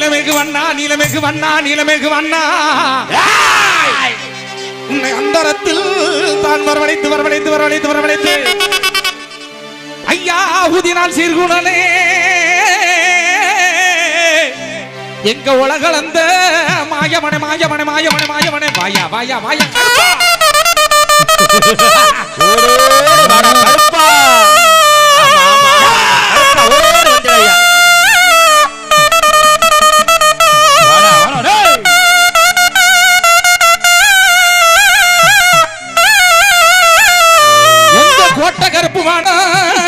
நீலமேகு வண்ணா நீலமேகு வண்ணா நீலமேகு வண்ணா உன்னை அந்தரத்தில் தான் வரவழைத்து வரவழைத்து வரவழைத்து வரவழைத்து ஐயா ஊதினால் சீர்குணனே எங்க உலகளந்த மாயமனை மாயமனை மாயமனை மாயமனை வாயா வாயா வாயா கருப்பா. ஓடோடி வாடா கருப்பா ஆமா ஆமா கருப்பா ஓடோடி வந்துடு ஐயா வாடா வாடா டேய் எங்க கோட்டை கருப்பு வாடா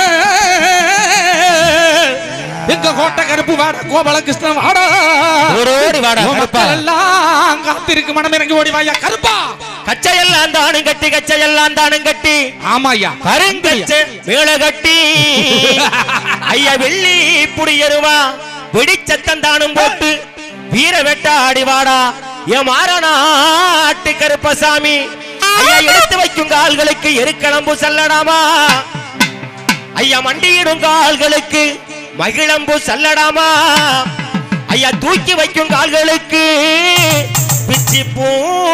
எங்க கோட்டை கருப்பு வாடா கோபாலகிருஷ்ணன் வாடா ஓடோடி வாடா உன் கருப்பா மக்கள் எல்லாம் காத்திருக்கு மனம் இறங்கி ஓடி வாயா கருப்பா கச்சையெல்லாம் தானும் கட்டி கச்சையெல்லாம் தானும் கட்டி ஆமாய்யா கருங்கச்ச மேல கட்டி ஐயா வெள்ளி புடியருவா வெடிச்சத்தம் தானும் போட்டு வீர வெட்டாடி வாடா என் மாறநாட்டு கருப்பசாமி ஐயா எடுத்து வைக்கும் கால்களுக்கு எருக்களம்பு சல்லடாமா ஐயா மண்டியிடும் கால்களுக்கு மகிழம்பு சல்லடாமா ஐயா தூக்கி வைக்கும் கால்களுக்கு பிச்சி பூ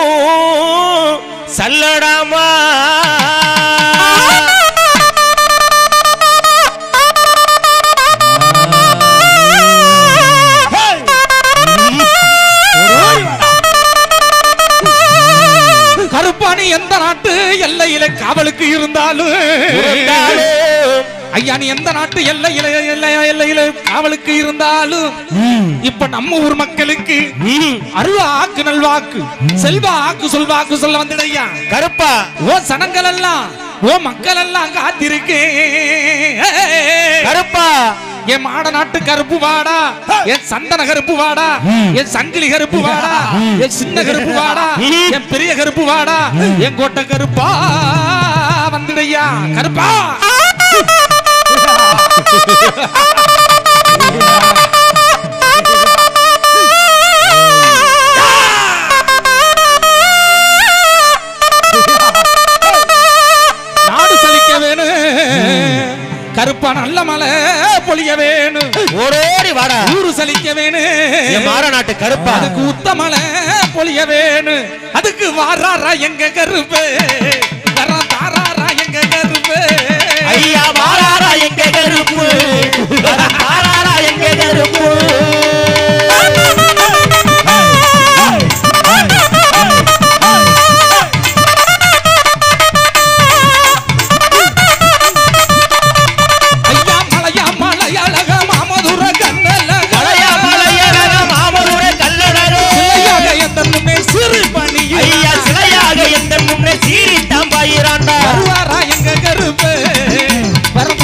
சல்லடாமா கருப்பாணி எந்த நாட்டு எல்லையில காவலுக்கு இருந்தாலும் இருந்தாலும் ஐயா நீ எந்த நாட்டு எல்லையில எல்லை- எல்லையில காவலுக்கு இருந்தாலும் இப்ப நம்ம ஊர் மக்களுக்கு ம், அருள் ஆக்கு நல்வாக்கு செல்வ ஆக்கு சொல்வாக்கு சொல்ல வந்துடையா கருப்பா ஓ சனங்கள் எல்லாம் ஓ மக்கள் எல்லாம் காத்திருக்கு கருப்பா என் மாட நாட்டு கருப்பு வாடா என் சந்தன கருப்பு வாடா என் சங்கிலி கருப்பு வாடா என் சின்ன கருப்பு வாடா என் பெரிய கருப்பு வாடா என் கோட்டை கருப்பா வந்துடையா கருப்பா நாடு சலிக்க வேணும் கருப்பா நல்ல மலை பொழிய வேணும் ஓடோடி வாடா ஊரு சலிக்க வேணும் என் மாறநாட்டு கருப்பா அதுக்கு உத்தமல பொழிய வேணும் அதுக்கு வாராரா எங்க கருப்பு வரம் தாராரா எங்க கருப்பு ஐயா மாறாரா எங்க கருப்பு மாறாரா எங்க கருப்பு ஐயா மலையா மலையழக மாமதுர கண்ணல மலையா மலையழக மாமனுடைய கல்லழகோ. சிலையாக எந்த முன்னே சிறு பணி ஐயா சிலையாக எந்த முன்னே சீறித்தான் பாயிராண்டா வருவாரா எங்க கருப்பு வரம்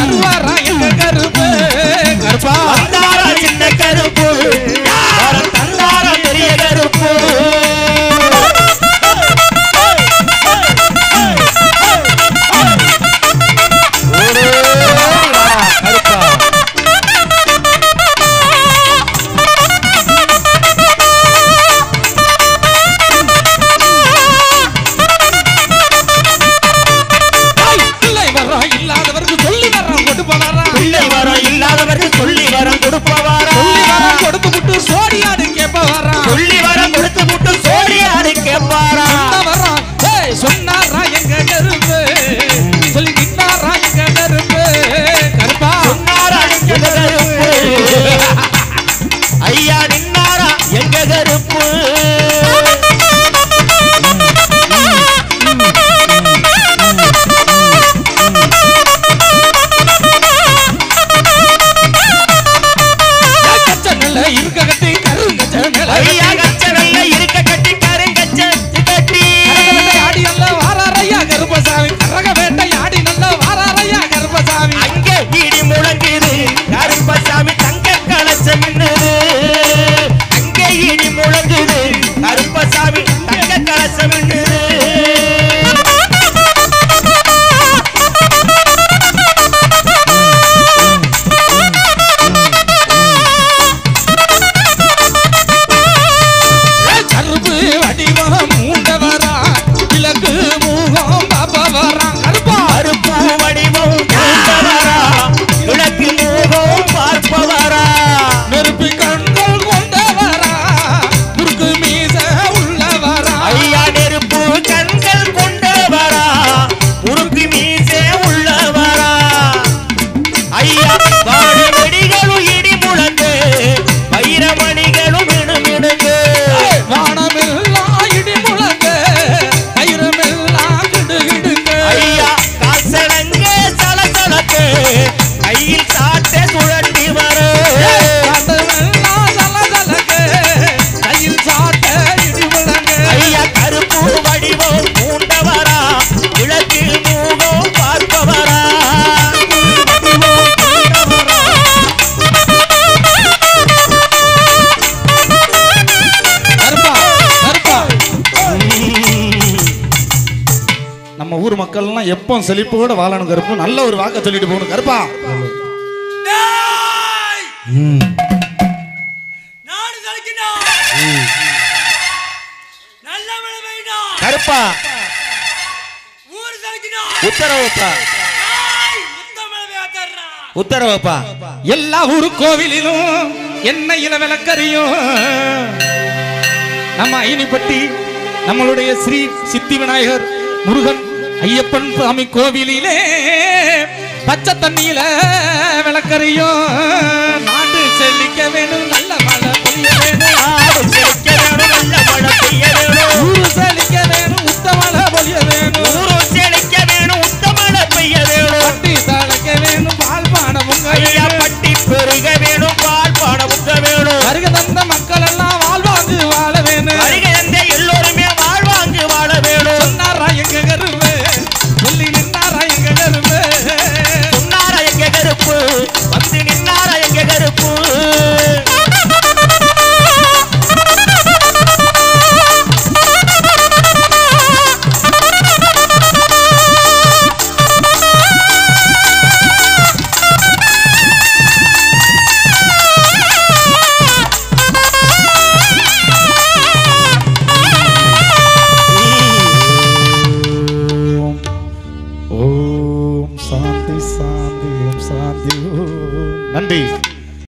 கையில் சாட்டை சுழட்டி வரும் காட்டவெல்லாம் சலசலக்க, கையில் சாட்ட இடி முழங்க. ஐயா கருப்பு வடிவம் பூண்டவரா கிழக்கு மூகம் பார்ப்பவரா கருப்பா, கருப்பா. நம்ம ஊர் மக்கள்லாம் எப்போ செழிப்போட வாழணும் கருப்பு நல்ல ஒரு வாக்க சொல்லிட்டு போகணும் கருப்பா டேய்! நாடு தலைக்கணும். நல்ல மழை பெய்யணும். கருப்பா ஊரு தலைக்கணும். உத்தரவுப்பா டேய்! முத்த மழை பெய்யாதர்றா. உத்தரவுப்பா எல்லா ஊரு கோவிலிலும் எண்ணெயில விளக்கறியும் நம்ம ஐனிப்பட்டி நம்மளுடைய ஸ்ரீ சித்தி விநாயகர் முருகன் ஐயப்பன் சாமி கோவிலிலே பச்சை தண்ணியில விளக்கறியும் நாடு செழிக்க வேணும் நல்ல மழை பெய்ய வேணும் நாடு செழிக்க வேணும் நல்ல மழை பெய்ய வேணும் ஊரு செழிக்க வேணும் உத்த மழை பொழிய வேணும் ஊரு செழிக்க வேணும் உத்த மழை பெய்ய வேணும் பட்டி தழைக்க வேணும் பால் பான பொங்க ஐயா பட்டி பெருக வேணும்